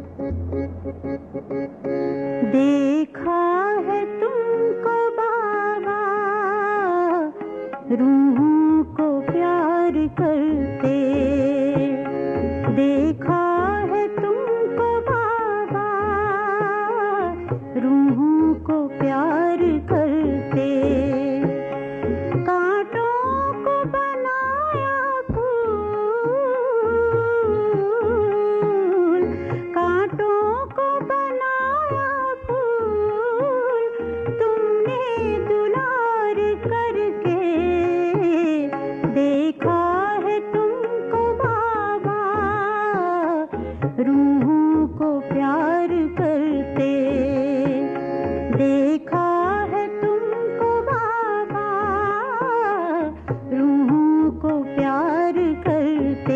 देखा है तुमको बाबा रूहों को प्यार करते देखा है तुमको बाबा रूहों को प्यार करते कांटों को बनाया फूल कांटों को बनाया फूल तुमने दुलार करके देखा है तुमको बाबा रूहों को प्यार करते देखा है तुमको बाबा रूहों को प्यार करते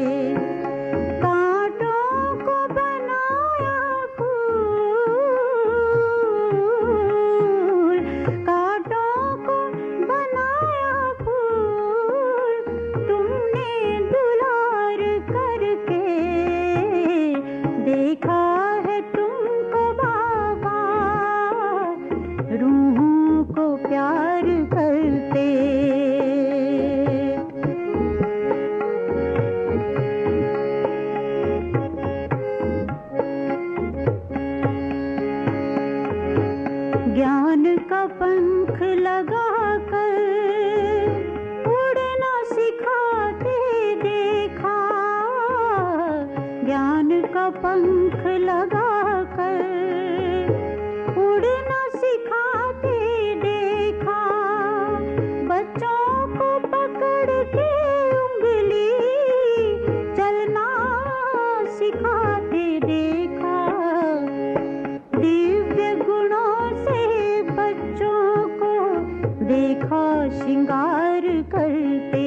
कांटों को बनाया फूल कांटों को बनाया फूल तुमने दुलार करके देखा है तुमको बाबा रूहों को प्यार करते ज्ञान का पंख लगाकर उड़ना सिखाते देखा ज्ञान का पंख लगाकर उड़ना सिखाते देखा बच्चों को पकड़ के उंगली चलना सिखाते देखा दिव्य गुणों से बच्चों को देखा श्रृंगार करते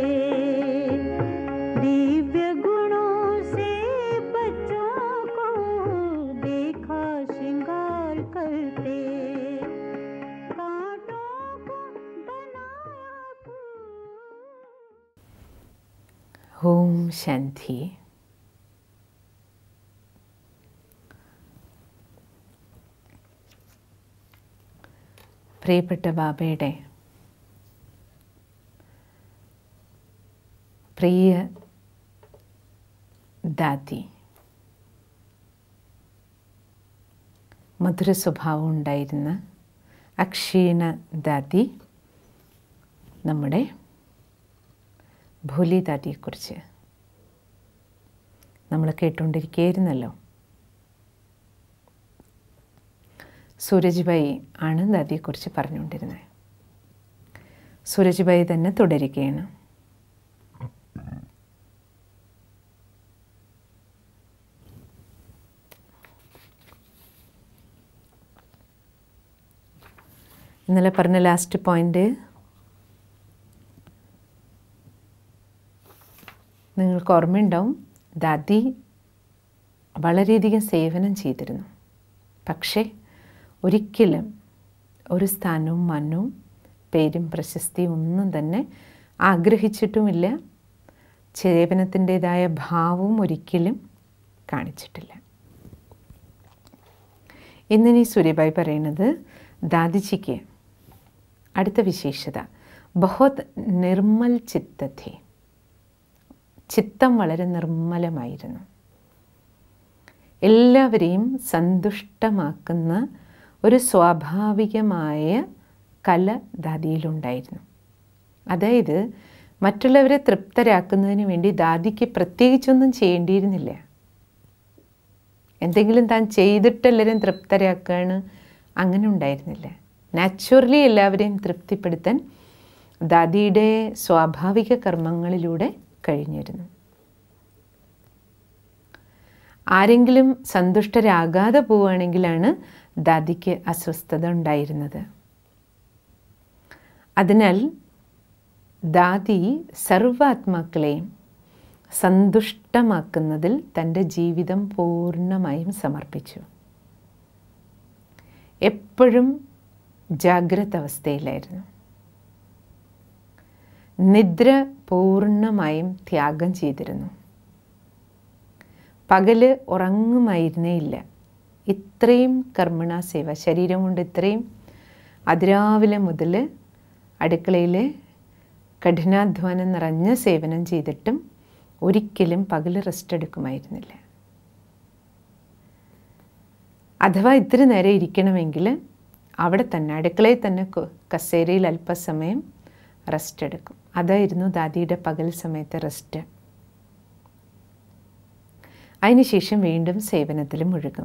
दिव्य गुणों से बच्चों को देखा श्रृंगार करते कांटों को बनाया फूल ഓം ശാന്തി പ്രിയപ്പെട്ട ബാബയുടെ പ്രിയ ദാതി മധുര സ്വഭാവം ഉണ്ടായിരുന്ന അക്ഷീണ ദാതി നമ്മുടെ ഭോലി ദാദിയെക്കുറിച്ച് നമ്മൾ കേട്ടുകൊണ്ടിരിക്കുകയായിരുന്നല്ലോ സൂരജ് ഭായി ആണ് ദാദിയെക്കുറിച്ച് പറഞ്ഞുകൊണ്ടിരുന്നത് സൂരജ് ഭായി തന്നെ തുടരുകയാണ് ഇന്നലെ പറഞ്ഞ ലാസ്റ്റ് പോയിന്റ് നിങ്ങൾക്ക് ഓർമ്മയുണ്ടാവും ദാദി വളരെയധികം സേവനം ചെയ്തിരുന്നു പക്ഷേ ഒരിക്കലും ഒരു സ്ഥാനവും മന്നവും പേരും പ്രശസ്തിയും ഒന്നും തന്നെ ആഗ്രഹിച്ചിട്ടുമില്ല സേവനത്തിൻ്റെതായ ഭാവവും ഒരിക്കലും കാണിച്ചിട്ടില്ല ഇന്നിനി സൂര്യബായി പറയുന്നത് ദാദിജിക്ക് അടുത്ത വിശേഷത ബഹുത് നിർമ്മൽ ചിത്തത്തെ ചിത്തം വളരെ നിർമ്മലമായിരുന്നു എല്ലാവരെയും സന്തുഷ്ടമാക്കുന്ന ഒരു സ്വാഭാവികമായ കല ദാദിയിലുണ്ടായിരുന്നു അതായത് മറ്റുള്ളവരെ തൃപ്തരാക്കുന്നതിന് വേണ്ടി ദാദിക്ക് പ്രത്യേകിച്ചൊന്നും ചെയ്യേണ്ടിയിരുന്നില്ല എന്തെങ്കിലും താൻ ചെയ്തിട്ടെല്ലാവരും തൃപ്തരാക്കുകയാണ് അങ്ങനെ ഉണ്ടായിരുന്നില്ല നാച്ചുറലി എല്ലാവരെയും തൃപ്തിപ്പെടുത്താൻ ദാദിയുടെ സ്വാഭാവിക കർമ്മങ്ങളിലൂടെ കഴിഞ്ഞിരുന്നു ആരെങ്കിലും സന്തുഷ്ടരാകാതെ പോവുകയാണെങ്കിലാണ് ദാദിക്ക് അസ്വസ്ഥത ഉണ്ടായിരുന്നത് അതിനാൽ ദാദി സർവാത്മാക്കളെയും സന്തുഷ്ടമാക്കുന്നതിൽ തൻ്റെ ജീവിതം പൂർണ്ണമായും സമർപ്പിച്ചു എപ്പോഴും ജാഗ്രത അവസ്ഥയിലായിരുന്നു നിദ്ര പൂർണ്ണമായും ത്യാഗം ചെയ്തിരുന്നു പകല് ഉറങ്ങുമായിരുന്നേ ഇല്ല ഇത്രയും കർമ്മണ സേവ ശരീരം കൊണ്ട് ഇത്രയും അതിരാവിലെ മുതൽ അടുക്കളയിൽ കഠിനാധ്വാനം നിറഞ്ഞ സേവനം ചെയ്തിട്ടും ഒരിക്കലും പകൽ റെസ്റ്റ് എടുക്കുമായിരുന്നില്ല അഥവാ ഇത്തിരി നേരം ഇരിക്കണമെങ്കിൽ അവിടെ തന്നെ അടുക്കളയിൽ തന്നെ കൊ- കസേരയിൽ അല്പസമയം റെസ്റ്റ് എടുക്കും അതായിരുന്നു ദാദിയുടെ പകൽ സമയത്തെ റെസ്റ്റ് അതിനുശേഷം വീണ്ടും സേവനത്തിൽ മുഴുകും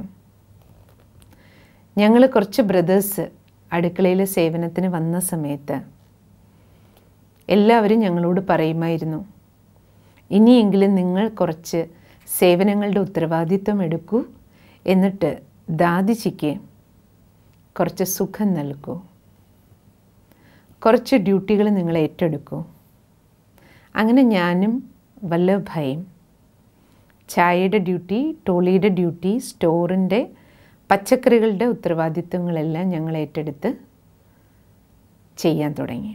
ഞങ്ങൾ കുറച്ച് ബ്രദേഴ്സ് അടുക്കളയിൽ സേവനത്തിന് വന്ന സമയത്ത് എല്ലാവരും ഞങ്ങളോട് പറയുമായിരുന്നു ഇനിയെങ്കിലും നിങ്ങൾ കുറച്ച് സേവനങ്ങളുടെ ഉത്തരവാദിത്വം എടുക്കൂ എന്നിട്ട് ദാദിജിക്ക് കുറച്ച് സുഖം നൽകൂ കുറച്ച് ഡ്യൂട്ടികൾ നിങ്ങൾ ഏറ്റെടുക്കൂ അങ്ങനെ ഞാനും വല്ലഭായും ചായയുടെ ഡ്യൂട്ടി ടോളിയുടെ ഡ്യൂട്ടി സ്റ്റോറിൻ്റെ പച്ചക്കറികളുടെ ഉത്തരവാദിത്വങ്ങളെല്ലാം ഞങ്ങൾ ഏറ്റെടുത്ത് ചെയ്യാൻ തുടങ്ങി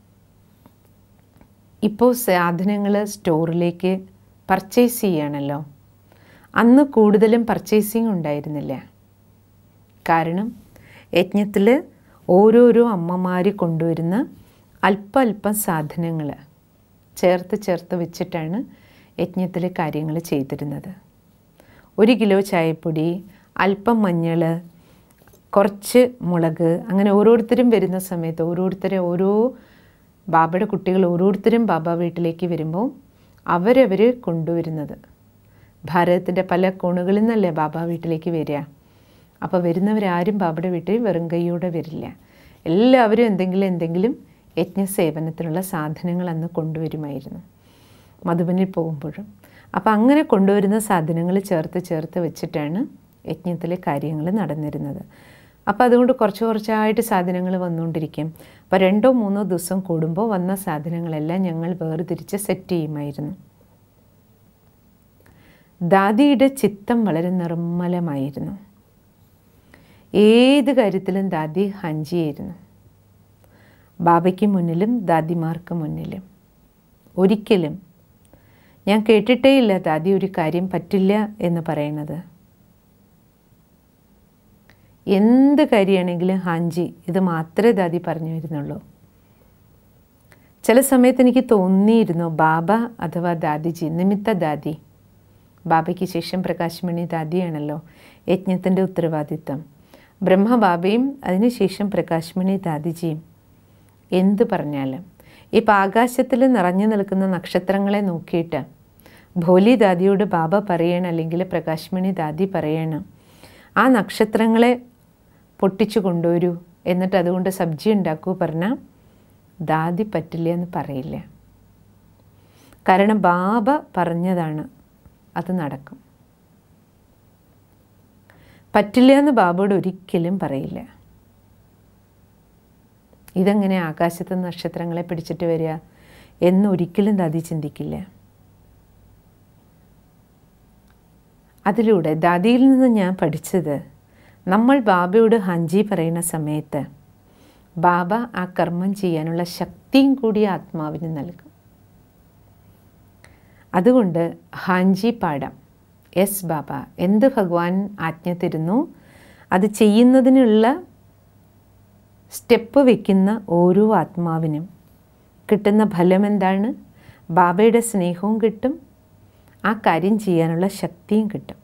ഇപ്പോൾ സാധനങ്ങൾ സ്റ്റോറിലേക്ക് പർച്ചേസ് ചെയ്യണമല്ലോ അന്ന് കൂടുതലും പർച്ചേസിങ് ഉണ്ടായിരുന്നില്ല കാരണം യജ്ഞത്തിൽ ഓരോരോ അമ്മമാർ കൊണ്ടുവരുന്ന അല്പ അല്പം സാധനങ്ങൾ ചേർത്ത് ചേർത്ത് വെച്ചിട്ടാണ് യജ്ഞത്തിലെ കാര്യങ്ങൾ ചെയ്തിരുന്നത് ഒരു കിലോ ചായപ്പൊടി അല്പം മഞ്ഞൾ കുറച്ച് മുളക് അങ്ങനെ ഓരോരുത്തരും വരുന്ന സമയത്ത് ഓരോരുത്തരെ ഓരോ ബാബയുടെ കുട്ടികൾ ഓരോരുത്തരും ബാബ വീട്ടിലേക്ക് വരുമ്പോൾ അവരവർ കൊണ്ടുവരുന്നത് ഭാരതത്തിൻ്റെ പല കോണുകളിൽ നിന്നല്ലേ ബാബ വീട്ടിലേക്ക് വരിക അപ്പോൾ വരുന്നവരാരും ബാബയുടെ വീട്ടിൽ വെറും കൈയോടെ വരില്ല എല്ലാവരും എന്തെങ്കിലും എന്തെങ്കിലും യജ്ഞസേവനത്തിനുള്ള സാധനങ്ങൾ അന്ന് കൊണ്ടുവരുമായിരുന്നു മധുബനിൽ പോകുമ്പോഴും അപ്പോൾ അങ്ങനെ കൊണ്ടുവരുന്ന സാധനങ്ങൾ ചേർത്ത് ചേർത്ത് വെച്ചിട്ടാണ് യജ്ഞത്തിലെ കാര്യങ്ങൾ നടന്നിരുന്നത് അപ്പോൾ അതുകൊണ്ട് കുറച്ച് കുറച്ചായിട്ട് സാധനങ്ങൾ വന്നുകൊണ്ടിരിക്കും അപ്പോൾ രണ്ടോ മൂന്നോ ദിവസം കൂടുമ്പോൾ വന്ന സാധനങ്ങളെല്ലാം ഞങ്ങൾ വേർതിരിച്ച് സെറ്റ് ചെയ്യുമായിരുന്നു ദാദിയുടെ ചിത്തം വളരെ നിർമ്മലമായിരുന്നു ഏത് കാര്യത്തിലും ദാദി ഹഞ്ചിയായിരുന്നു ബാബയ്ക്ക് മുന്നിലും ദാദിമാർക്ക് മുന്നിലും ഒരിക്കലും ഞാൻ കേട്ടിട്ടേയില്ല ദാദി ഒരു കാര്യം പറ്റില്ല എന്ന് പറയുന്നത് എന്ത് കാര്യമാണെങ്കിലും ഹാഞ്ചി ഇത് മാത്രമേ ദാദി പറഞ്ഞു വരുന്നുള്ളൂ ചില സമയത്ത് എനിക്ക് തോന്നിയിരുന്നു ബാബ അഥവാ ദാദിജി നിമിത്ത ദാദി ബാബയ്ക്ക് ശേഷം പ്രകാശ്മണി ദാദിയാണല്ലോ യജ്ഞത്തിൻ്റെ ഉത്തരവാദിത്തം ബ്രഹ്മബാബയും അതിനുശേഷം പ്രകാശ്മണി ദാദിജിയും എന്ത് പറഞ്ഞാലും ഇപ്പം ആകാശത്തിൽ നിറഞ്ഞു നിൽക്കുന്ന നക്ഷത്രങ്ങളെ നോക്കിയിട്ട് ഭോലി ദാദിയോട് ബാബ പറയണം അല്ലെങ്കിൽ പ്രകാശ്മണി ദാദി പറയണം ആ നക്ഷത്രങ്ങളെ പൊട്ടിച്ചു കൊണ്ടുവരൂ എന്നിട്ട് അതുകൊണ്ട് സബ്ജി ഉണ്ടാക്കൂ പറഞ്ഞാൽ ദാദി പറ്റില്ല എന്ന് പറയില്ല കാരണം ബാബ പറഞ്ഞതാണ് അത് നടക്കും പറ്റില്ല എന്ന് ബാബയോട് ഒരിക്കലും പറയില്ല ഇതെങ്ങനെ ആകാശത്ത് നക്ഷത്രങ്ങളെ പിടിച്ചിട്ട് വരിക എന്നൊരിക്കലും ദാദി ചിന്തിക്കില്ല അതിലൂടെ ദാദിയിൽ നിന്ന് ഞാൻ പഠിച്ചത് നമ്മൾ ബാബയോട് ഹഞ്ചി പറയുന്ന സമയത്ത് ബാബ ആ കർമ്മം ചെയ്യാനുള്ള ശക്തിയും കൂടി ആത്മാവിന് നൽകും അതുകൊണ്ട് ഹാഞ്ചി പാടാം എസ് ബാബ എന്ത് ഭഗവാൻ ആജ്ഞ തരുന്നു അത് ചെയ്യുന്നതിനുള്ള സ്റ്റെപ്പ് വയ്ക്കുന്ന ഓരോ ആത്മാവിനും കിട്ടുന്ന ഫലം എന്താണ് ബാബയുടെ സ്നേഹവും കിട്ടും ആ കാര്യം ചെയ്യാനുള്ള ശക്തിയും കിട്ടും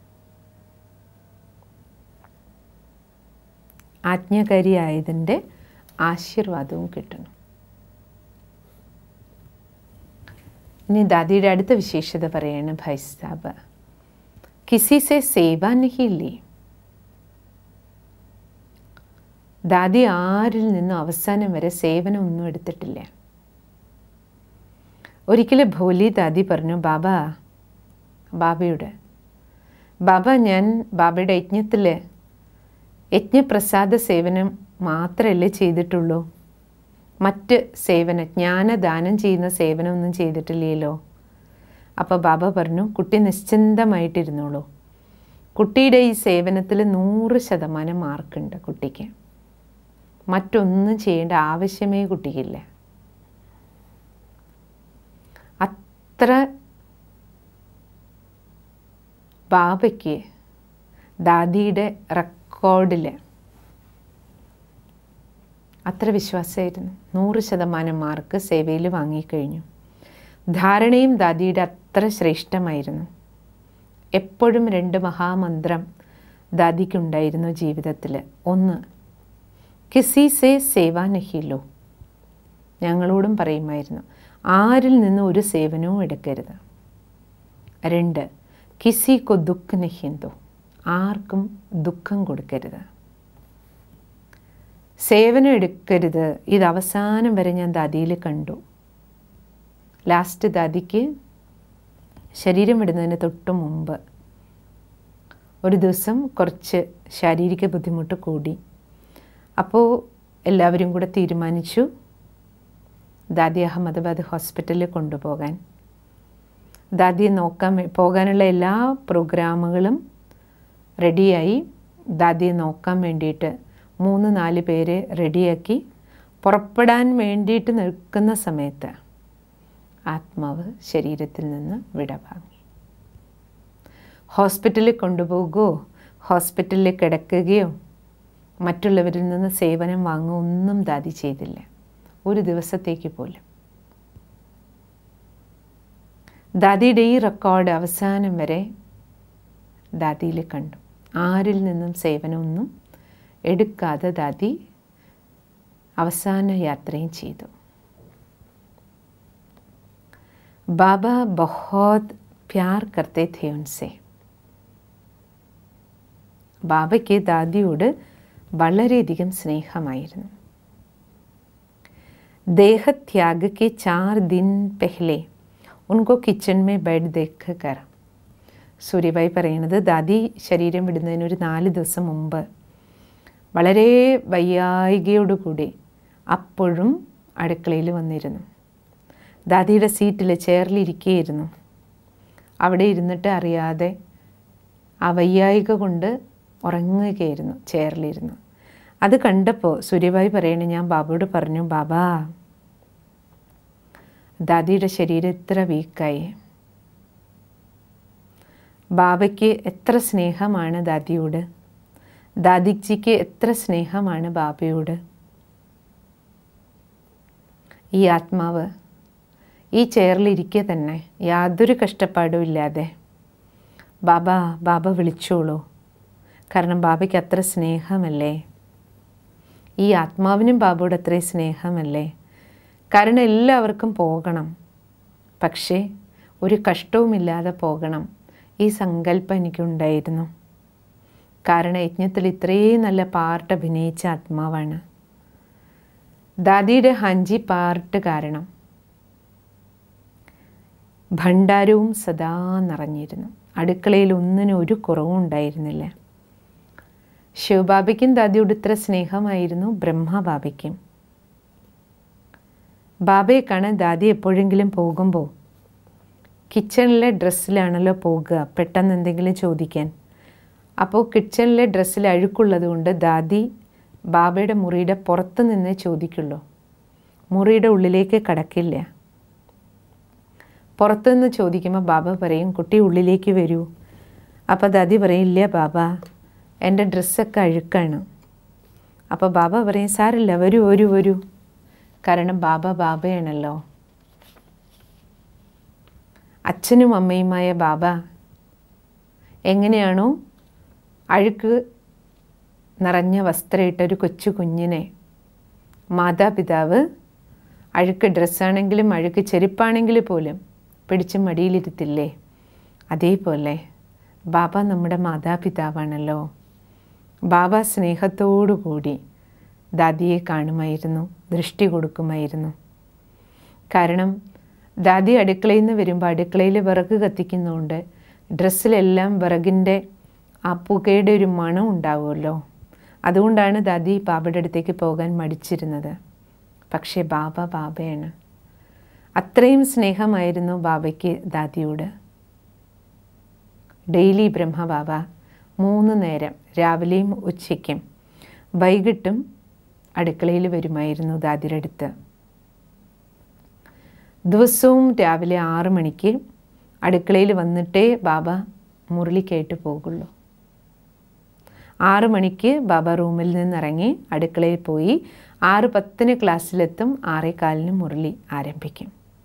ആജ്ഞാകാരിയായതിൻ്റെ ആശീർവാദവും കിട്ടണം ഇനി ദാദിയുടെ അടുത്ത വിശേഷത പറയാണ് ഭായ് സാബ് കിസി സെ സേവ നഹില്ലേ ദാദി ആരിൽ നിന്നും അവസാനം വരെ സേവനം ഒന്നും എടുത്തിട്ടില്ല ഒരിക്കലും ഭോലി ദാദി പറഞ്ഞു ബാബ ബാബയോട് ബാബ ഞാൻ ബാബയുടെ യജ്ഞത്തിൽ യജ്ഞപ്രസാദ സേവനം മാത്രമല്ലേ ചെയ്തിട്ടുള്ളൂ മറ്റ് സേവന ജ്ഞാനദാനം ചെയ്യുന്ന സേവനമൊന്നും ചെയ്തിട്ടില്ലല്ലോ അപ്പോൾ ബാബ പറഞ്ഞു കുട്ടി നിശ്ചിന്തമായിട്ടിരുന്നോളൂ കുട്ടിയുടെ ഈ സേവനത്തിൽ നൂറ് ശതമാനം മാർക്കുണ്ട് കുട്ടിക്ക് മറ്റൊന്നും ചെയ്യേണ്ട ആവശ്യമേ കുട്ടിക്കില്ല അത്ര ബാബയ്ക്ക് ദാദിയുടെ റെക്കോർഡിൽ അത്ര വിശ്വാസമായിരുന്നു നൂറ് ശതമാനം മാർക്ക് സേവയിൽ വാങ്ങിക്കഴിഞ്ഞു ധാരണയും ദാദിയുടെ അത്ര ശ്രേഷ്ഠമായിരുന്നു എപ്പോഴും രണ്ട് മഹാമന്ത്രം ദാദിക്കുണ്ടായിരുന്നു ജീവിതത്തിൽ ഒന്ന് കിസി സേ സേവ നഹിലോ ഞങ്ങളോടും പറയുമായിരുന്നു ആരിൽ നിന്നും ഒരു സേവനവും എടുക്കരുത് രണ്ട് കിസി കൊ ദുഃഖ നഹിന്തോ ആർക്കും ദുഃഖം കൊടുക്കരുത് സേവനം എടുക്കരുത് ഇത് അവസാനം വരെ ഞാൻ ദാദിയിൽ കണ്ടു ലാസ്റ്റ് ദാദിക്ക് ശരീരം വിടുന്നതിന് തൊട്ട് മുമ്പ് ഒരു ദിവസം കുറച്ച് ശാരീരിക ബുദ്ധിമുട്ട് കൂടി അപ്പോൾ എല്ലാവരും കൂടെ തീരുമാനിച്ചു ദാദി അഹമ്മദാബാദ് ഹോസ്പിറ്റലിൽ കൊണ്ടുപോകാൻ ദാദിയെ നോക്കാൻ വേ- പോകാനുള്ള എല്ലാ പ്രോഗ്രാമുകളും റെഡിയായി ദാദിയെ നോക്കാൻ വേണ്ടിയിട്ട് മൂന്ന് നാല് പേരെ റെഡിയാക്കി പുറപ്പെടാൻ വേണ്ടിയിട്ട് നിൽക്കുന്ന സമയത്ത് ആത്മാവ് ശരീരത്തിൽ നിന്ന് വിട വാങ്ങി ഹോസ്പിറ്റലിൽ കൊണ്ടുപോകുകയോ ഹോസ്പിറ്റലിൽ കിടക്കുകയോ മറ്റുള്ളവരിൽ നിന്ന് സേവനം വാങ്ങുകയോ ഒന്നും ദാദി ചെയ്തില്ല ഒരു ദിവസത്തേക്ക് പോലും ദാദിയുടെ ഈ റെക്കോർഡ് അവസാനം വരെ ദാദിയിൽ കണ്ടു ആരിൽ നിന്നും സേവനമൊന്നും എടുക്കാതെ ദാദി അവസാന യാത്രയും ചെയ്തു ബാബ ബഹോത് പ്യാർ കർത്തെ थे उनसे ബാബയ്ക്ക് ദാദിയോട് വളരെയധികം സ്നേഹമായിരുന്നു देहत्याग के चार दिन पहले उनको किचन में बेड देख कर സൂര്യബായി പറയുന്നത് ദാദി ശരീരം വിടുന്നതിന് ഒരു നാല് ദിവസം മുമ്പ് വളരെ വയ്യായികയോടുകൂടി അപ്പോഴും അടുക്കളയിൽ വന്നിരുന്നു ദാദിയുടെ സീറ്റിൽ ചെയറിലിരിക്കുകയായിരുന്നു അവിടെ ഇരുന്നിട്ട് അറിയാതെ ആ വയ്യായിക കൊണ്ട് ഉറങ്ങുകയായിരുന്നു ചെയറിലിരുന്നു അത് കണ്ടപ്പോൾ സൂര്യബായി പറയണേ ഞാൻ ബാബയോട് പറഞ്ഞു ബാബാ ദാദിയുടെ ശരീരം ഇത്ര വീക്കായി ബാബയ്ക്ക് എത്ര സ്നേഹമാണ് ദാദിയോട് ദാദിജിക്ക് എത്ര സ്നേഹമാണ് ബാബയോട് ഈ ആത്മാവ് ഈ ചെയറിലിരിക്കെ തന്നെ യാതൊരു കഷ്ടപ്പാടും ഇല്ലാതെ ബാബ ബാബ വിളിച്ചോളൂ കാരണം ബാബയ്ക്ക് അത്ര സ്നേഹമല്ലേ ഈ ആത്മാവിനും ബാബയോട് അത്രയും സ്നേഹമല്ലേ കാരണം എല്ലാവർക്കും പോകണം പക്ഷേ ഒരു കഷ്ടവുമില്ലാതെ പോകണം ഈ സങ്കല്പം എനിക്കുണ്ടായിരുന്നു കാരണം യജ്ഞത്തിൽ ഇത്രയും നല്ല പാർട്ട് അഭിനയിച്ച ആത്മാവാണ് ദാദിയുടെ ഹഞ്ചി പാർട്ട് കാരണം ഭണ്ഡാരവും സദാ നിറഞ്ഞിരുന്നു അടുക്കളയിൽ ഒന്നിനും ഒരു കുറവും ഉണ്ടായിരുന്നില്ല ശിവബാബയ്ക്കും ദാദിയോട് ഇത്ര സ്നേഹമായിരുന്നു ബ്രഹ്മബാബയ്ക്കും ബാബയെ കാണാൻ ദാദി എപ്പോഴെങ്കിലും പോകുമ്പോൾ കിച്ചണിലെ ഡ്രസ്സിലാണല്ലോ പോകുക പെട്ടെന്ന് എന്തെങ്കിലും ചോദിക്കാൻ അപ്പോൾ കിച്ചണിലെ ഡ്രസ്സിൽ അഴുക്കുള്ളത് കൊണ്ട് ദാദി ബാബയുടെ മുറിയുടെ പുറത്ത് നിന്നേ ചോദിക്കുള്ളൂ മുറിയുടെ ഉള്ളിലേക്ക് കടക്കില്ല പുറത്തുനിന്ന് ചോദിക്കുമ്പോൾ ബാബ പറയും കുട്ടി ഉള്ളിലേക്ക് വരൂ അപ്പോൾ ദാദി പറയും ഇല്ല ബാബ എൻ്റെ ഡ്രസ്സൊക്കെ അഴുക്കാണ് അപ്പോൾ ബാബ പറയും സാരില്ല വരൂ വരൂ വരൂ കാരണം ബാബ ബാബയാണല്ലോ അച്ഛനും അമ്മയുമായ ബാബ എങ്ങനെയാണോ അഴുക്ക് നിറഞ്ഞ വസ്ത്രമിട്ട ഒരു കൊച്ചു കുഞ്ഞിനെ മാതാപിതാവ് അഴുക്ക് ഡ്രസ്സാണെങ്കിലും അഴുക്ക് ചെരുപ്പാണെങ്കിൽ പോലും പിടിച്ച് മടിയിലിരുത്തില്ലേ അതേപോലെ ബാബ നമ്മുടെ മാതാപിതാവാണല്ലോ ബാബ സ്നേഹത്തോടു കൂടി ദാദിയെ കാണുമായിരുന്നു ദൃഷ്ടി കൊടുക്കുമായിരുന്നു കാരണം ദാദി അടുക്കളയിൽ നിന്ന് വരുമ്പോൾ അടുക്കളയിൽ വിറക് കത്തിക്കുന്നതുകൊണ്ട് ഡ്രസ്സിലെല്ലാം വിറകിൻ്റെ ആ പുകയുടെ ഒരു മണം ഉണ്ടാവുമല്ലോ അതുകൊണ്ടാണ് ദാദി ബാബയുടെ അടുത്തേക്ക് പോകാൻ മടിച്ചിരുന്നത് പക്ഷേ ബാബ ബാബയാണ് അത്രയും സ്നേഹമായിരുന്നു ബാബയ്ക്ക് ദാദിയോട് ഡെയിലി ബ്രഹ്മബാബ മൂന്ന് നേരം രാവിലെയും ഉച്ചയ്ക്കും വൈകിട്ടും അടുക്കളയിൽ വരുമായിരുന്നു ദാദിയുടെ അടുത്ത് ദിവസവും രാവിലെ ആറ് മണിക്ക് അടുക്കളയിൽ വന്നിട്ടേ ബാബ മുരളിക്കായിട്ട് പോകുള്ളൂ ആറ് മണിക്ക് ബാബ റൂമിൽ നിന്നിറങ്ങി അടുക്കളയിൽ പോയി ആറ് പത്തിന് ക്ലാസ്സിലെത്തും ആറേ കാലിന് മുരളി ആരംഭിക്കും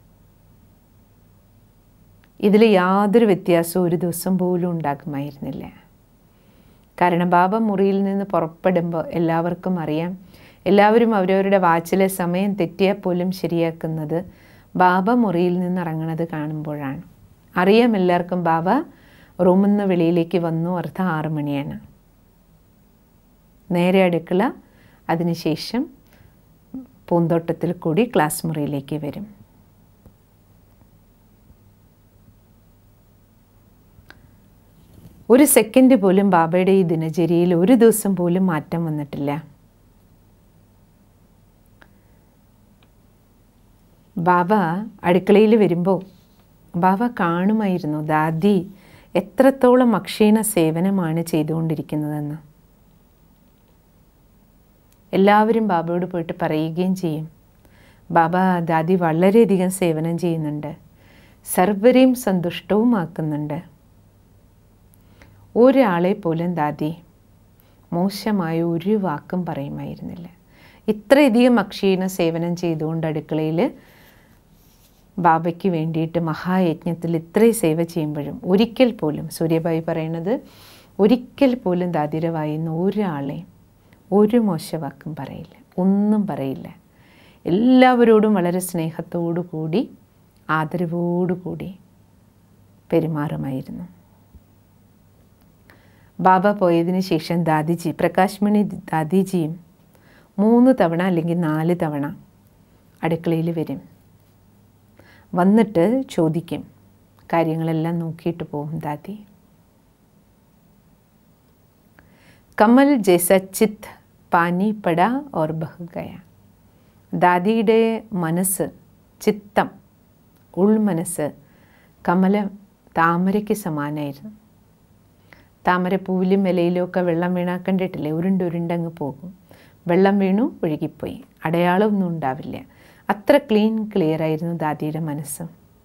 ഇതിൽ യാതൊരു വ്യത്യാസവും ഒരു ദിവസം പോലും ഉണ്ടാക്കുമായിരുന്നില്ല കാരണം ബാബ മുറിയിൽ നിന്ന് പുറപ്പെടുമ്പോൾ എല്ലാവർക്കും അറിയാം എല്ലാവരും അവരവരുടെ വാച്ചിലെ സമയം തെറ്റിയാൽ പോലും ശരിയാക്കുന്നത് ബാബ മുറിയിൽ നിന്ന് ഇറങ്ങണത് കാണുമ്പോഴാണ് അറിയാം എല്ലാവർക്കും ബാബ റൂമിൽ നിന്ന് വെളിയിലേക്ക് വന്നു അർത്ഥം ആറ് മണിയാണ് നേരെ അടുക്കള അതിനുശേഷം പൂന്തോട്ടത്തിൽ കൂടി ക്ലാസ് മുറിയിലേക്ക് വരും ഒരു സെക്കൻഡ് പോലും ബാബയുടെ ഈ ദിനചര്യയിൽ ഒരു ദിവസം പോലും മാറ്റം വന്നിട്ടില്ല ബാബ അടുക്കളയിൽ വരുമ്പോൾ ബാബ കാണുമായിരുന്നു ദാദി എത്രത്തോളം അക്ഷീണ സേവനമാണ് ചെയ്തുകൊണ്ടിരിക്കുന്നതെന്ന് എല്ലാവരും ബാബയോട് പോയിട്ട് പറയുകയും ചെയ്യും ബാബ ദാദി വളരെയധികം സേവനം ചെയ്യുന്നുണ്ട് സർവരെയും സന്തുഷ്ടവുമാക്കുന്നുണ്ട് ഒരാളെ പോലും ദാദി മോശമായ ഒരു വാക്കും പറയുമായിരുന്നില്ല ഇത്രയധികം അക്ഷീണ സേവനം ചെയ്തുകൊണ്ട് അടുക്കളയിൽ ബാബയ്ക്ക് വേണ്ടിയിട്ട് മഹായജ്ഞത്തിൽ ഇത്രയും സേവ ചെയ്യുമ്പോഴും ഒരിക്കൽ പോലും സൂര്യഭായി പറയുന്നത് ഒരിക്കൽ പോലും ദാദിര വായിന്ന് ഒരാളെ ഒരു മോശവാക്കും പറയില്ല ഒന്നും പറയില്ല എല്ലാവരോടും വളരെ സ്നേഹത്തോടു കൂടി ആദരവോടു കൂടി പെരുമാറുമായിരുന്നു ബാബ പോയതിന് ശേഷം ദാദിജി പ്രകാശ് മണി ദാദിജിയും മൂന്ന് തവണ അല്ലെങ്കിൽ നാല് തവണ അടുക്കളയിൽ വരും വന്നിട്ട് ചോദിക്കും കാര്യങ്ങളെല്ലാം നോക്കിയിട്ട് പോകും ദാദി കമൽ ജൈസ ചിത്ത് പാനി പട ഓർ ബഹ് ഗയ ദാദിയുടെ മനസ്സ് ചിത്തം ഉൾമനസ്സ് കമല താമരയ്ക്ക് സമാനമായിരുന്നു താമരപ്പൂവിലും ഇലയിലും ഒക്കെ വെള്ളം വീണാൽ കണ്ടിട്ടില്ലേ ഉരുണ്ട് ഉരുണ്ടങ്ങ് പോകും വെള്ളം വീണു ഒഴുകിപ്പോയി അടയാളമൊന്നും ഉണ്ടാവില്ല അത്ര ക്ലീൻ ക്ലിയർ ആയിരുന്നു ദാദിയുടെ മനസ്സ്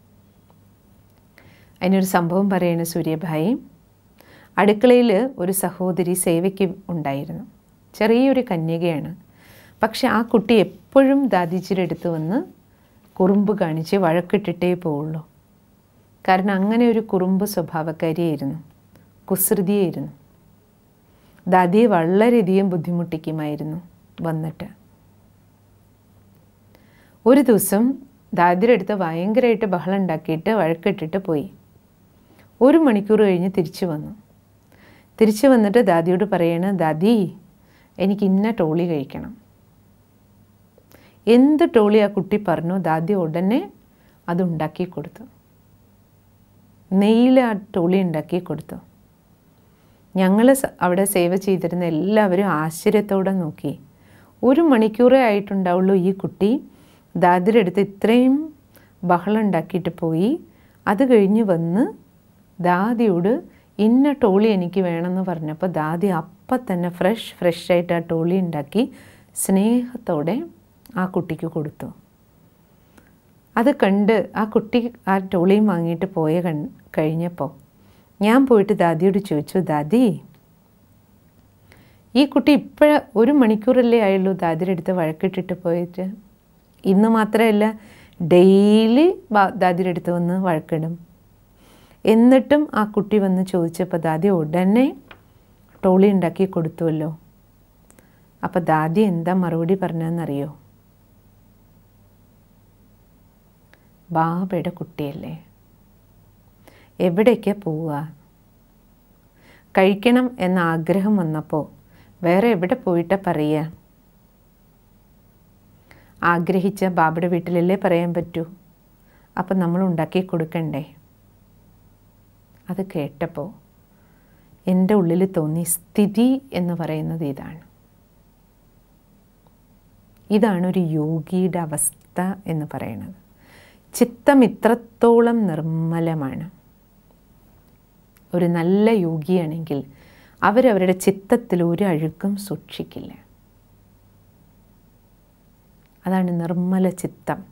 അതിനൊരു സംഭവം പറയണ സൂര്യഭായി അടുക്കളയിൽ ഒരു സഹോദരി സേവയ്ക്ക് ഉണ്ടായിരുന്നു ചെറിയൊരു കന്യകയാണ് പക്ഷെ ആ കുട്ടി എപ്പോഴും ദാദിജിയുടെ അടുത്ത് വന്ന് കുറുമ്പ് കാണിച്ച് വഴക്കിട്ടിട്ടേ പോവുള്ളൂ കാരണം അങ്ങനെ ഒരു കുറുമ്പ് സ്വഭാവക്കാരിയായിരുന്നു കുസൃതിയായിരുന്നു ദാദിയെ വളരെയധികം ബുദ്ധിമുട്ടിക്കുമായിരുന്നു വന്നിട്ട് ഒരു ദിവസം ദാദിയുടെ അടുത്ത് ഭയങ്കരമായിട്ട് ബഹളം ഉണ്ടാക്കിയിട്ട് വഴക്കിട്ടിട്ട് പോയി ഒരു മണിക്കൂർ കഴിഞ്ഞ് തിരിച്ചു വന്നു തിരിച്ചു വന്നിട്ട് ദാദിയോട് പറയണ ദാദി എനിക്ക് ഇന്ന ടോളി കഴിക്കണം എന്ത് ടോളി ആ കുട്ടി പറഞ്ഞു ദാദി ഉടനെ അത് ഉണ്ടാക്കി കൊടുത്തു നെയ്യിൽ ആ ടോളി ഉണ്ടാക്കി കൊടുത്തു ഞങ്ങൾ അവിടെ സേവ ചെയ്തിരുന്ന എല്ലാവരും ആശ്ചര്യത്തോടെ നോക്കി ഒരു മണിക്കൂറേ ആയിട്ടുണ്ടാവുള്ളൂ ഈ കുട്ടി ദാദിയുടെ അടുത്ത് ഇത്രയും ബഹളം ഉണ്ടാക്കിയിട്ട് പോയി അത് കഴിഞ്ഞ് വന്ന് ദാദിയോട് ഇന്ന ടോളി എനിക്ക് വേണമെന്ന് പറഞ്ഞപ്പോൾ ദാദി അപ്പം തന്നെ ഫ്രഷ് ഫ്രഷ് ആയിട്ട് ആ ടോളി ഉണ്ടാക്കി സ്നേഹത്തോടെ ആ കുട്ടിക്ക് കൊടുത്തു അത് കണ്ട് ആ കുട്ടി ആ ടോളിയും വാങ്ങിയിട്ട് പോയ കൺ കഴിഞ്ഞപ്പോൾ ഞാൻ പോയിട്ട് ദാദിയോട് ചോദിച്ചു ദാദി ഈ കുട്ടി ഇപ്പോഴ ഒരു മണിക്കൂറല്ലേ ആയുള്ളൂ ദാദിയുടെ അടുത്ത് വഴക്കിട്ടിട്ട് പോയിട്ട് ഇന്ന് മാത്രമല്ല ഡെയിലി ദാദിയുടെ അടുത്ത് വന്ന് വഴക്കിടും എന്നിട്ടും ആ കുട്ടി വന്ന് ചോദിച്ചപ്പോൾ ദാദി ഉടനെ ടോളി ഉണ്ടാക്കി കൊടുത്തുവല്ലോ അപ്പോൾ ദാദി എന്താ മറുപടി പറഞ്ഞതെന്നറിയോ ബാബയുടെ കുട്ടിയല്ലേ എവിടേക്കാ പോവുക കഴിക്കണം എന്ന ആഗ്രഹം വന്നപ്പോൾ വേറെ എവിടെ പോയിട്ടാ പറയുക ആഗ്രഹിച്ച ബാബയുടെ വീട്ടിലല്ലേ പറയാൻ പറ്റൂ അപ്പം നമ്മൾ ഉണ്ടാക്കി കൊടുക്കണ്ടേ അത് കേട്ടപ്പോൾ എൻ്റെ ഉള്ളിൽ തോന്നി സ്ഥിതി എന്ന് പറയുന്നത് ഇതാണ് ഇതാണ് ഒരു യോഗിയുടെ അവസ്ഥ എന്ന് പറയുന്നത് ചിത്തം ഇത്രത്തോളം നിർമ്മലമാണ് ഒരു നല്ല യോഗിയാണെങ്കിൽ അവരവരുടെ ചിത്തത്തിൽ ഒരു അഴുക്കും സൂക്ഷിക്കില്ല അതാണ് നിർമ്മല ചിത്തം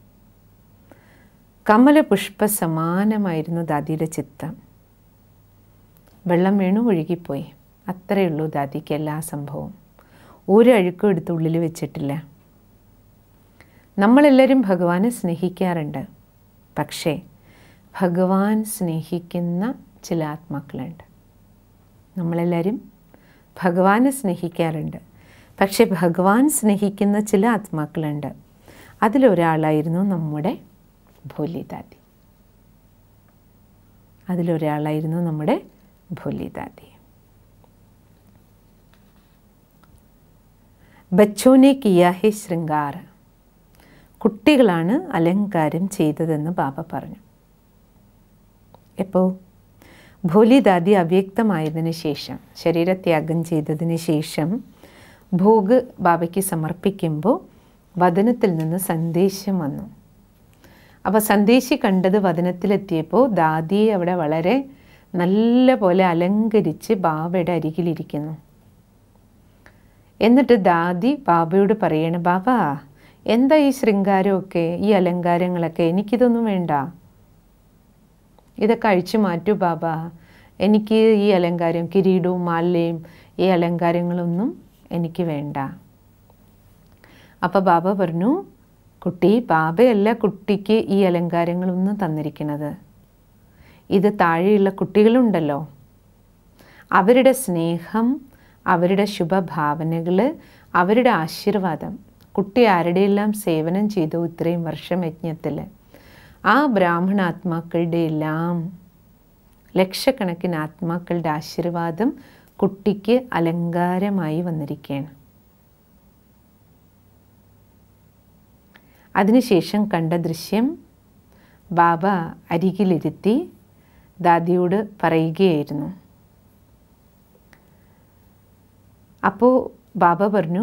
കമലപുഷ്പ സമാനമായിരുന്നു ദാദിയുടെ ചിത്തം വെള്ളം വീണു ഒഴുകിപ്പോയി അത്രയേ ഉള്ളൂ ദാദിക്ക് എല്ലാ സംഭവവും ഒരു അഴുക്കും എടുത്ത് ഉള്ളിൽ വെച്ചിട്ടില്ല നമ്മളെല്ലാവരും ഭഗവാനെ സ്നേഹിക്കാറുണ്ട് പക്ഷേ ഭഗവാൻ സ്നേഹിക്കുന്ന ചില ആത്മാക്കളുണ്ട് നമ്മളെല്ലാവരും ഭഗവാനെ സ്നേഹിക്കാറുണ്ട് പക്ഷേ ഭഗവാൻ സ്നേഹിക്കുന്ന ചില ആത്മാക്കളുണ്ട് അതിലൊരാളായിരുന്നു നമ്മുടെ ഭോലിദാദി അതിലൊരാളായിരുന്നു നമ്മുടെ ഭോലിദാദി ബച്ചോനെ കിയാ ഹെ ശൃംഗാർ കുട്ടികളാണ് അലങ്കാരം ചെയ്തതെന്ന് ബാബ പറഞ്ഞു എപ്പോൾ ഭോലിദാദി അവ്യക്തമായതിനു ശേഷം ശരീരത്യാഗം ചെയ്തതിന് ശേഷം ഭോഗ് ബാബയ്ക്ക് സമർപ്പിക്കുമ്പോൾ വദനത്തിൽ നിന്ന് സന്ദേശം വന്നു അപ്പോൾ സന്ദേശി കണ്ടത് വദനത്തിലെത്തിയപ്പോൾ ദാദിയെ അവിടെ വളരെ നല്ല പോലെ അലങ്കരിച്ച് ബാബയുടെ അരികിലിരിക്കുന്നു എന്നിട്ട് ദാദി ബാബയോട് പറയണം ബാബ എന്താ ഈ ശൃംഗാരമൊക്കെ ഈ അലങ്കാരങ്ങളൊക്കെ എനിക്കിതൊന്നും വേണ്ട ഇതൊക്കെ അഴിച്ചു മാറ്റൂ ബാബ എനിക്ക് ഈ അലങ്കാരം കിരീടവും മാലയും ഈ അലങ്കാരങ്ങളൊന്നും എനിക്ക് വേണ്ട അപ്പോൾ ബാബ പറഞ്ഞു കുട്ടി ബാബയല്ല കുട്ടിക്ക് ഈ അലങ്കാരങ്ങളൊന്നും തന്നിരിക്കുന്നത് ഇത് താഴെയുള്ള കുട്ടികളുണ്ടല്ലോ അവരുടെ സ്നേഹം അവരുടെ ശുഭഭാവനകൾ അവരുടെ ആശീർവാദം കുട്ടി ആരുടെയെല്ലാം സേവനം ചെയ്തു ഇത്രയും വർഷം യജ്ഞത്തിൽ ആ ബ്രാഹ്മണാത്മാക്കളുടെ എല്ലാം ലക്ഷക്കണക്കിന് ആത്മാക്കളുടെ ആശീർവാദം കുട്ടിക്ക് അലങ്കാരമായി വന്നിരിക്കുകയാണ് അതിനുശേഷം കണ്ട ദൃശ്യം ബാബ അരികിലിരുത്തി ദാദിയോട് പറയുകയായിരുന്നു അപ്പോൾ ബാബ പറഞ്ഞു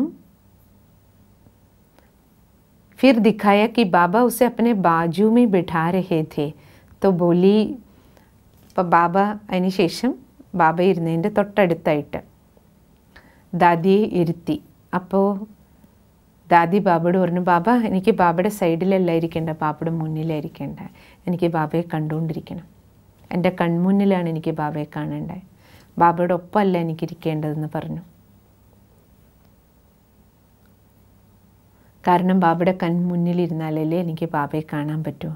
फिर दिखाया कि बाबा उसे अपने बाजू में बिठा रहे थे तो बोली അപ്പോൾ ബാബ അതിന് ശേഷം ബാബ ഇരുന്നതിൻ്റെ തൊട്ടടുത്തായിട്ട് ദാദിയെ ഇരുത്തി അപ്പോൾ ദാദി ബാബയോട് പറഞ്ഞു ബാബ എനിക്ക് ബാബയുടെ സൈഡിലല്ല ഇരിക്കേണ്ട ബാബയുടെ മുന്നിലായിരിക്കേണ്ട എനിക്ക് ബാബയെ കണ്ടുകൊണ്ടിരിക്കണം എൻ്റെ കൺമുന്നിലാണ് എനിക്ക് ബാബയെ കാണേണ്ടത് ബാബയുടെ ഒപ്പമല്ല എനിക്ക് ഇരിക്കേണ്ടതെന്ന് പറഞ്ഞു കാരണം ബാബയുടെ കൺമുന്നിലിരുന്നാലല്ലേ എനിക്ക് ബാബയെ കാണാൻ പറ്റൂ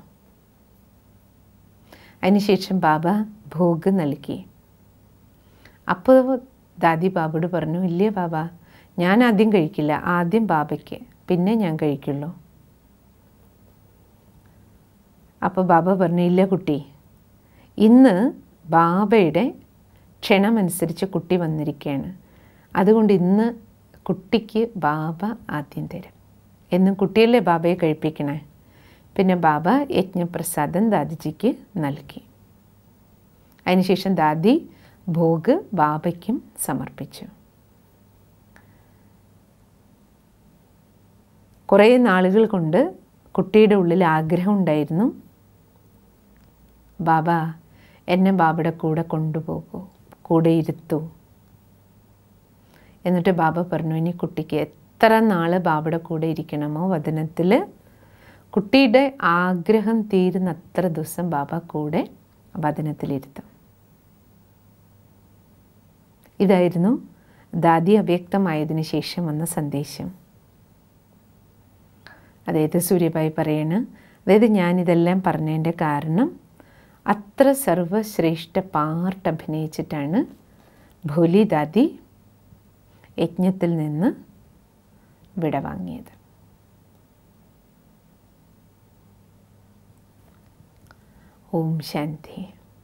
അതിനുശേഷം ബാബ ഭോഗ് നൽകി അപ്പോൾ ദാദി ബാബയോട് പറഞ്ഞു ഇല്ലേ ബാബ ഞാൻ ആദ്യം കഴിക്കില്ല ആദ്യം ബാബയ്ക്ക് പിന്നെ ഞാൻ കഴിക്കുള്ളൂ അപ്പോൾ ബാബ പറഞ്ഞു ഇല്ല കുട്ടി ഇന്ന് ബാബയുടെ ക്ഷണമനുസരിച്ച് കുട്ടി വന്നിരിക്കുകയാണ് അതുകൊണ്ട് ഇന്ന് കുട്ടിക്ക് ബാബ ആദ്യം തരും എന്നും കുട്ടിയല്ലേ ബാബയെ കഴിപ്പിക്കണേ പിന്നെ ബാബ യജ്ഞപ്രസാദം ദാദിജിക്ക് നൽകി അതിനുശേഷം ദാദി ഭോഗ് ബാബയ്ക്കും സമർപ്പിച്ചു കുറേ നാളുകൾ കൊണ്ട് കുട്ടിയുടെ ഉള്ളിൽ ആഗ്രഹം ഉണ്ടായിരുന്നു ബാബ എന്നെ ബാബയുടെ കൂടെ കൊണ്ടുപോകൂ കൂടെ ഇരുത്തൂ എന്നിട്ട് ബാബ പറഞ്ഞു ഇനി കുട്ടിക്ക് എത്ര നാൾ ബാബയുടെ കൂടെ ഇരിക്കണമോ വചനത്തിൽ കുട്ടിയുടെ ആഗ്രഹം തീരുന്ന അത്ര ദിവസം ബാബ കൂടെ വചനത്തിലിരുത്തും ഇതായിരുന്നു ദാദി അവ്യക്തമായതിനു ശേഷം വന്ന സന്ദേശം അതായത് സൂര്യഭായി പറയണ് അതായത് ഞാനിതെല്ലാം പറഞ്ഞതിൻ്റെ കാരണം അത്ര സർവശ്രേഷ്ഠ പാർട്ട് അഭിനയിച്ചിട്ടാണ് ഭോലി ദാദി യജ്ഞത്തിൽ നിന്ന് വിടവാങ്ങിയത് ഓം ശാന്തി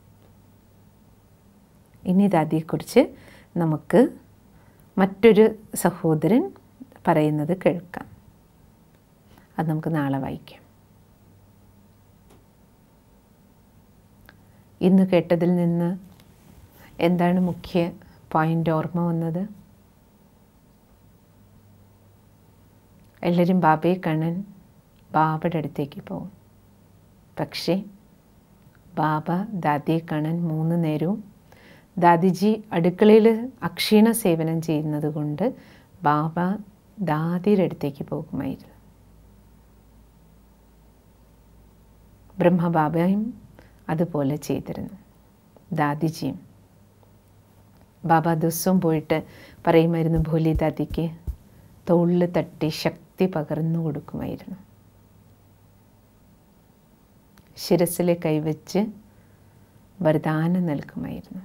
ഇനി ദാദിയെക്കുറിച്ച് നമുക്ക് മറ്റൊരു സഹോദരൻ പറയുന്നത് കേൾക്കാം അത് നമുക്ക് നാളെ വായിക്കാം ഇന്ന് കേട്ടതിൽ നിന്ന് എന്താണ് മുഖ്യ പോയിൻ്റ് ഓർമ്മ വന്നത് എല്ലാവരും ബാബയെ കാണാൻ ബാബയുടെ അടുത്തേക്ക് പോകും പക്ഷേ ബാബ ദാദിയെ കാണാൻ മൂന്ന് നേരവും ദാദിജി അടുക്കളയിൽ അക്ഷീണ സേവനം ചെയ്യുന്നത് കൊണ്ട് ബാബ ദാദിയുടെ അടുത്തേക്ക് പോകുമായിരുന്നു ബ്രഹ്മബാബയും അതുപോലെ ചെയ്തിരുന്നു ദാദിജിയും ബാബ ദിവസവും പോയിട്ട് പറയുമായിരുന്നു ഭോലി ദാദിക്ക് തോളിൽ തട്ടി ശക്തി പകർന്നു കൊടുക്കുമായിരുന്നു ശിരസിൽ കൈവച്ച് വരദാനം നൽകുമായിരുന്നു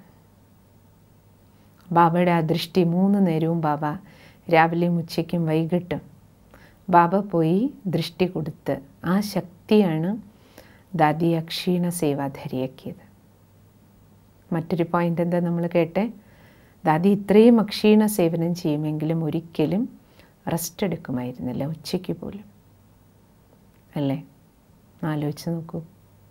ബാബയുടെ ആ ദൃഷ്ടി മൂന്ന് നേരവും ബാബ രാവിലെയും ഉച്ചയ്ക്കും വൈകിട്ടും ബാബ പോയി ദൃഷ്ടി കൊടുത്ത് ആ ശക്തിയാണ് ദാദി അക്ഷീണ സേവാധാരിയാക്കിയത് മറ്റൊരു പോയിന്റ് എന്താ നമ്മൾ കേട്ടെ ദാദി ഇത്രയും അക്ഷീണ സേവനം ചെയ്യുമെങ്കിലും ഒരിക്കലും റെസ്റ്റ് എടുക്കുമായിരുന്നില്ല ഉച്ചയ്ക്ക് പോലും അല്ലേ ആലോചിച്ച് നോക്കൂ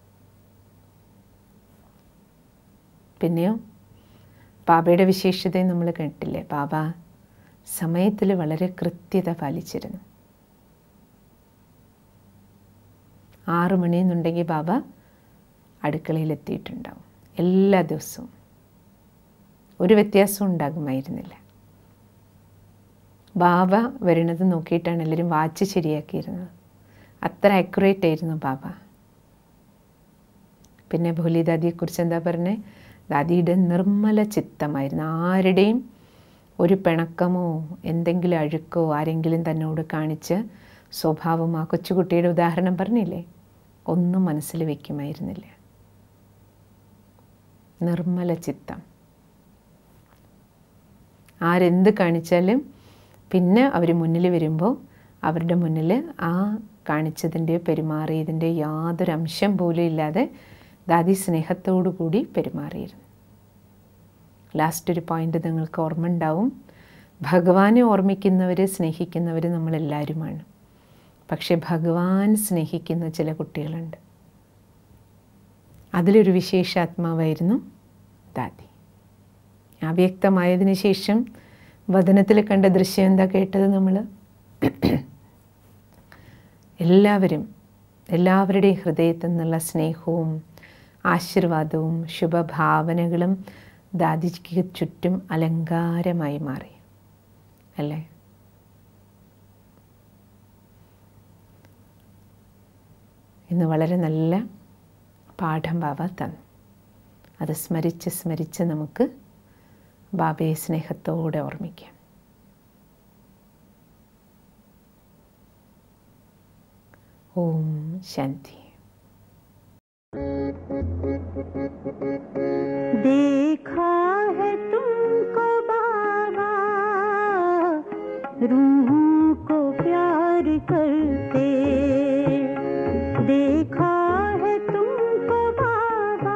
പിന്നെയോ ബാബയുടെ വിശേഷതയും നമ്മൾ കേട്ടില്ലേ ബാബ സമയത്തിൽ വളരെ കൃത്യത പാലിച്ചിരുന്നു ആറു മണിയെന്നുണ്ടെങ്കിൽ ബാബ അടുക്കളയിലെത്തിയിട്ടുണ്ടാവും എല്ലാ ദിവസവും ഒരു വ്യത്യാസവും ഉണ്ടാകുമായിരുന്നില്ല ബാബ വരുന്നത് നോക്കിയിട്ടാണ് എല്ലാവരും വാച്ച് ശരിയാക്കിയിരുന്നത് അത്ര അക്യുറേറ്റ് ആയിരുന്നു ബാബ പിന്നെ ഭോലി ദാദിയെക്കുറിച്ച് എന്താ പറഞ്ഞേ ദാദിയുടെ നിർമ്മല ചിത്തമായിരുന്നു ആരുടെയും ഒരു പിണക്കമോ എന്തെങ്കിലും അഴുക്കോ ആരെങ്കിലും തന്നോട് കാണിച്ച് സ്വഭാവം ആ കൊച്ചുകുട്ടിയുടെ ഉദാഹരണം പറഞ്ഞില്ലേ ഒന്നും മനസ്സിൽ വയ്ക്കുമായിരുന്നില്ല നിർമ്മല ചിത്തം ആരെന്ത് കാണിച്ചാലും പിന്നെ അവർ മുന്നിൽ വരുമ്പോൾ അവരുടെ മുന്നിൽ ആ കാണിച്ചതിൻ്റെ പെരുമാറിയതിൻ്റെ യാതൊരു അംശം പോലും ഇല്ലാതെ ദാദി സ്നേഹത്തോടു കൂടി പെരുമാറിയിരുന്നു ലാസ്റ്റ് ഒരു പോയിന്റ് നിങ്ങൾക്ക് ഓർമ്മ ഉണ്ടാവും ഭഗവാനെ ഓർമ്മിക്കുന്നവർ സ്നേഹിക്കുന്നവർ നമ്മളെല്ലാവരുമാണ് പക്ഷെ ഭഗവാൻ സ്നേഹിക്കുന്ന ചില കുട്ടികളുണ്ട് അതിലൊരു വിശേഷാത്മാവായിരുന്നു ദാദി അവ്യക്തമായതിനു ശേഷം വചനത്തിൽ കണ്ട ദൃശ്യം എന്താ കേട്ടത് നമ്മൾ എല്ലാവരും എല്ലാവരുടെയും ഹൃദയത്തിൽ നിന്നുള്ള സ്നേഹവും ആശീർവാദവും ശുഭഭാവനകളും ദാദിക്ക് ചുറ്റും അലങ്കാരമായി മാറി അല്ലേ ഇന്ന് വളരെ നല്ല പാഠം ബാബ തന്നു അത് സ്മരിച്ച് സ്മരിച്ച് നമുക്ക് ബാബയെ സ്നേഹത്തോടെ ഓർമ്മിക്കാം ഓം ശാന്തി देखा है तुमको बाबा रूहों को प्यार करते देखा है तुमको बाबा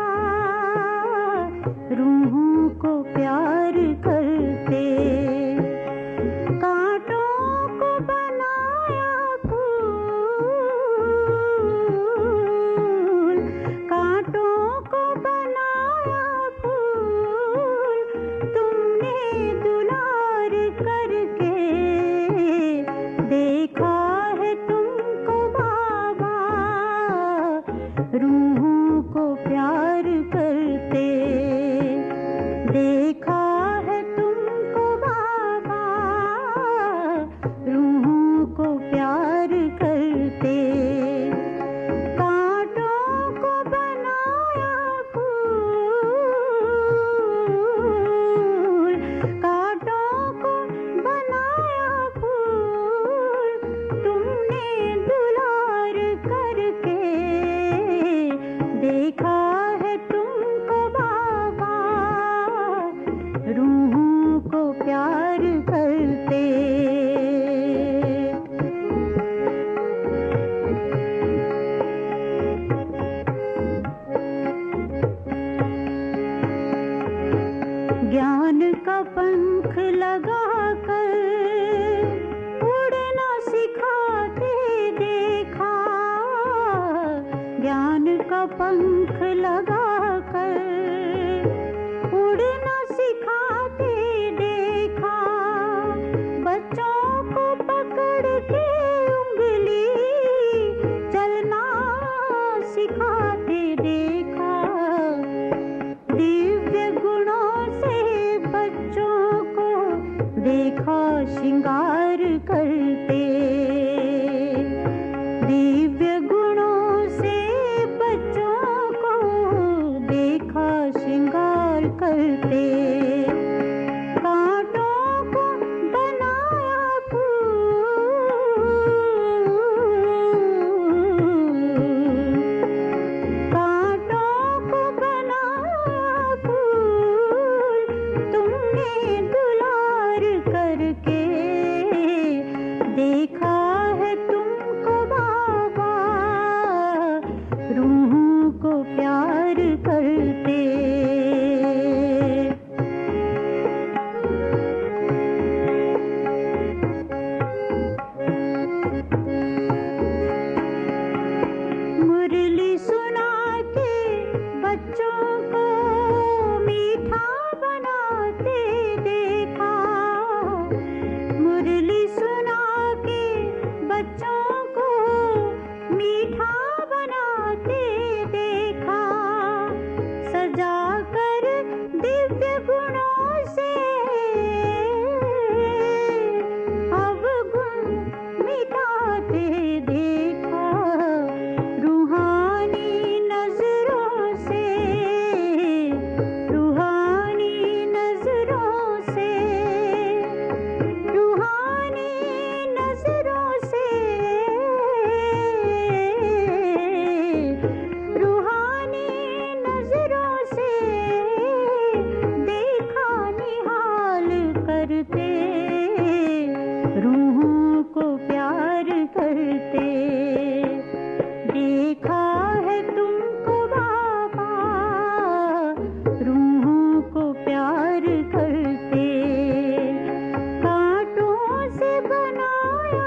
रूहों को प्यार करते कांटों को बनाया फूल कांटों को बनाया फूल तुमने दुलार करके देखा है तुमको बाबा रूहों को प्यार करते देखा है तुमको बाबा रूहों को प्यार करते कांटों को बनाया फूल कांटों को बनाया फूल तुमने दुलार करके देखा है तुमको बाबा रूहों को प्यार करते ज्ञान का पंख लगाकर उड़ना सिखाते देखा ज्ञान का पंख लगाकर उड़ना सिखाते देखा बच्चों को पकड़ के उंगली चलना सिखाते देखा दिव्य गुणों से बच्चों को देखा श्रृंगार करते दिव्य गुणों से बच्चों को देखा श्रृंगार करते करते रूहों को प्यार करते देखा है तुमको बाबा रूहों को प्यार करते कांटों से बनाया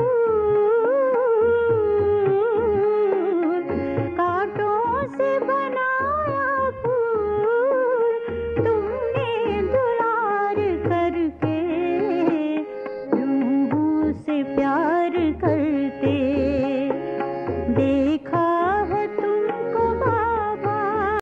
फूल कांटों से बनाया फूल तुमने दुलार करके रूहों से प्यार